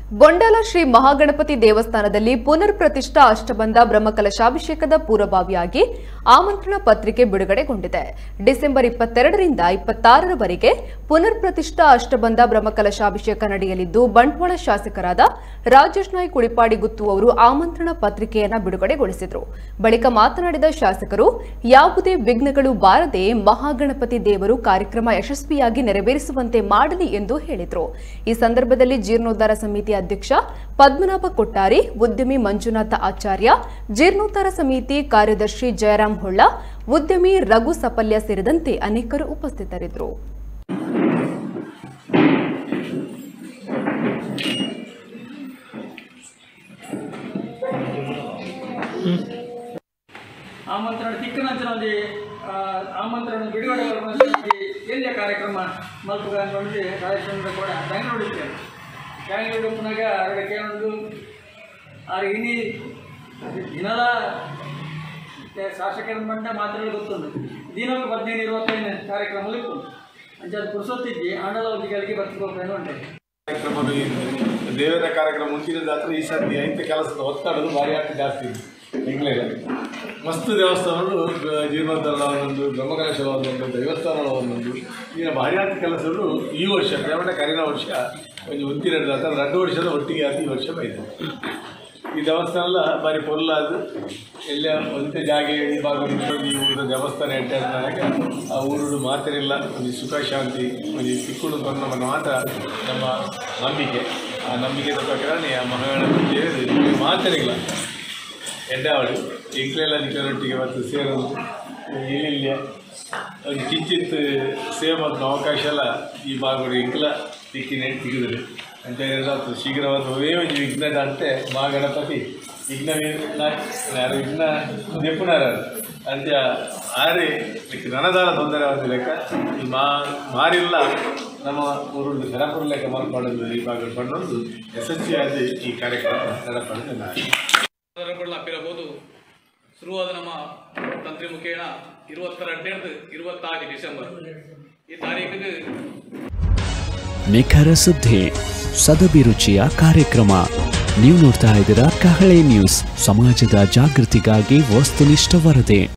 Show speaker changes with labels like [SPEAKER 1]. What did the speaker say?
[SPEAKER 1] ಬೊಂಡಾಲ ಶ್ರೀ ಮಹಾಗಣಪತಿ ದೇವಸ್ಥಾನದಲ್ಲಿ ಪುನರ್ ಪ್ರತಿಷ್ಠಾ ಅಷ್ಟಬಂಧ ಬ್ರಹ್ಮಕಲಶಾಭಿಷೇಕದ ಪೂರ್ವಭಾವಿಯಾಗಿ ಆಮಂತ್ರಣ ಪತ್ರಿಕೆ ಬಿಡುಗಡೆಗೊಂಡಿದೆ ಡಿಸೆಂಬರ್ ಇಪ್ಪತ್ತೆರಡರಿಂದ ಇಪ್ಪತ್ತಾರರವರೆಗೆ ಪುನರ್ ಪ್ರತಿಷ್ಠಾ ಅಷ್ಟಬಂಧ ಬ್ರಹ್ಮಕಲಶಾಭಿಷೇಕ ನಡೆಯಲಿದ್ದು ಬಂಟ್ವಾಳ ಶಾಸಕರಾದ ರಾಜೇಶ್ ನಾಯ್ಕ್ ಉಳಿಪಾಡಿ ಗುತ್ತು ಅವರು ಆಮಂತ್ರಣ ಪತ್ರಿಕೆಯನ್ನ ಬಿಡುಗಡೆಗೊಳಿಸಿದರು ಬಳಿಕ ಮಾತನಾಡಿದ ಶಾಸಕರು ಯಾವುದೇ ವಿಘ್ನಗಳು ಬಾರದೆ ಮಹಾಗಣಪತಿ ದೇವರು ಕಾರ್ಯಕ್ರಮ ಯಶಸ್ವಿಯಾಗಿ ನೆರವೇರಿಸುವಂತೆ ಮಾಡಲಿ ಎಂದು ಹೇಳಿದರು ಈ ಸಂದರ್ಭದಲ್ಲಿ ಜೀರ್ಣೋದ್ಧಾರ ಸಮಿತಿ ಅಧ್ಯಕ್ಷ ಪದ್ಮನಾಭ ಕೊಟ್ಟಾರಿ ಉದ್ಯಮಿ ಮಂಜುನಾಥ ಆಚಾರ್ಯ ಜೀರ್ಣೋದ್ಧಾರ ಸಮಿತಿ ಕಾರ್ಯದರ್ಶಿ ಜಯರಾಮ್ ಹೊಳ್ಳ ಉದ್ಯಮಿ ರಘು ಸಪಲ್ಯ ಸೇರಿದಂತೆ ಅನೇಕರು ಉಪಸ್ಥಿತರಿದ್ದರು
[SPEAKER 2] ಆಮಂತ್ರಣ ತಿಕ್ಕನಂಚಿನಲ್ಲಿ ಆಮಂತ್ರಣ ಬಿಡುಗಡೆ ಬರುವಂತೆ ಎಲ್ಲಿಯ ಕಾರ್ಯಕ್ರಮ ಮಲ್ಪುಗ ನೋಡಿ ರಾಜಚಂದ್ರ ಕೂಡ ಬೆಂಗಳೂರು ಇದ್ದೇನೆ ಬೆಂಗಳೂರು ಪುನಗ ಅರಡಕ್ಕೆ ಒಂದು ಆರು ಇನಿ ದಿನದ ಶಾಸಕರ ಮಂಡ ಮಾತ್ರಗಳು ಗೊತ್ತುಂಟು ದಿನಕ್ಕೆ ಹದಿನೈದು ಇರುವತ್ತೈದು ಕಾರ್ಯಕ್ರಮ ಇತ್ತು ಅಂಚೆ ಪುರುಸೊತ್ತಿದ್ದಿ ಆಂಡಲ ಒದ್ದಿಗಳಿಗೆ ಬರ್ತಿಗೋಗ್ತೇನೆ ಉಂಟೆ
[SPEAKER 3] ಕಾರ್ಯಕ್ರಮಗಳು ಈ ದೇವರ ಕಾರ್ಯಕ್ರಮ ಮುಂಚಿನದಾದ್ರೆ ಈ ಸರ್ತಿ ಐತೆ ಕೆಲಸದ ಒತ್ತಡದು ಭಾರಿ ಆಗ್ತದೆ ಜಾಸ್ತಿ ಇದೆ ಬೆಂಗಳೂರಲ್ಲಿ ಮಸ್ತ್ ದೇವಸ್ಥಾನಗಳು ಬ- ಜೀರ್ಣೋದ್ಧಾರ ಒಂದೊಂದು ಬ್ರಹ್ಮಕಲಶಲ ಒಂದೊಂದು ದೇವಸ್ಥಾನ ಒಂದೊಂದು ಈಗ ಭಾರಿ ಆಗ್ತ ಕೆಲಸಗಳು ಈ ವರ್ಷ ಪ್ರೇಮಣ ಕರಿನ ವರ್ಷ ಒಂದು ಉಂತಿನ ಎರಡು ವರ್ಷದ ಒಟ್ಟಿಗೆ ಆದ ಈ ವರ್ಷ ಬೈದು ಈ ದೇವಸ್ಥಾನ ಎಲ್ಲ ಬಾರಿ ಪೊಲ್ಲಾದು ಎಲ್ಲ ಒಂದೇ ಜಾಗ ಈ ಭಾಗ ಈ ಊರಿನ ದೇವಸ್ಥಾನ ಎಂಟಾಗ ಆ ಊರು ಮಾತಿರಿಲ್ಲ ಒಂದು ಸುಖ ಶಾಂತಿ ಒಂದು ಸಿಕ್ಕುಡು ನಮ್ಮ ಮಾತ್ರ ನಮ್ಮ ನಂಬಿಕೆ ಆ ನಂಬಿಕೆ ಪ್ರಕಾರ ಆ ಮಹಾಗಣಪತಿ ದೇವರು ಮಾತರಿಲ್ಲ ಎಡ್ಡಾವಳಿ ಇಂಕ್ಲೆಲ್ಲ ನಿಖರೊಟ್ಟಿಗೆ ಮತ್ತು ಸೇರೋದು ಏನಿಲ್ಲ ಒಂದು ಕಿಂಚಿತ್ ಸೇವ್ ಮತ್ತು ಅವಕಾಶ ಎಲ್ಲ ಈ ಭಾಗಗಳು ಇಂಕ್ಲ ದಿಕ್ಕಿನ ತೆಗೆದರು ಅಂತ ಹೇಳಿದ್ರೆ ಶೀಘ್ರವಾದ ಒವೇ ಒಂದು ವಿಘ್ನದ ಅಂತೆ ಮಾ ಗಣಪತಿ ವಿಘ್ನ ಯಾರು ವಿಘ್ನ ನಿಪುಣರ ಅಂತ ಆರೆ ನನದಾರ ತೊಂದರೆ ಆದ ಲೆಕ್ಕ ಈ ಮಾ ಮಾರಿಲ್ಲ ನಮ್ಮ ಊರುಡು ಸರಪುರ ಲೆಕ್ಕ ಮಾರ್ಪಾಡೋದು ಈ ಭಾಗ ಪಡೋದು ಯಶಸ್ವಿಯಾದ ಈ ಕಾರ್ಯಕ್ರಮ ನಡಪಡಿದೆ ನಾನು
[SPEAKER 4] ಸಂದರ್ಭಗಳು ಅಪ್ಪಿರಬಹುದು ಶುರುವಾದ ನಮ್ಮ ತಂತ್ರಿ ಮುಖೇನ ಇರುವತ್ತರ ಹನ್ನೆರಡು ಇರುವತ್ತಾರು ಡಿಸೆಂಬರ್ ಈ ತಾರೀಕಿಗೆ
[SPEAKER 5] ನಿಖರ ಸುದ್ದಿ ಸದಭಿರುಚಿಯ ಕಾರ್ಯಕ್ರಮ ನೀವು ನೋಡ್ತಾ ಇದ್ದೀರಾ ಕಹಳೆ ನ್ಯೂಸ್ ಸಮಾಜದ ಜಾಗೃತಿಗಾಗಿ ವಸ್ತುನಿಷ್ಠ ವರದಿ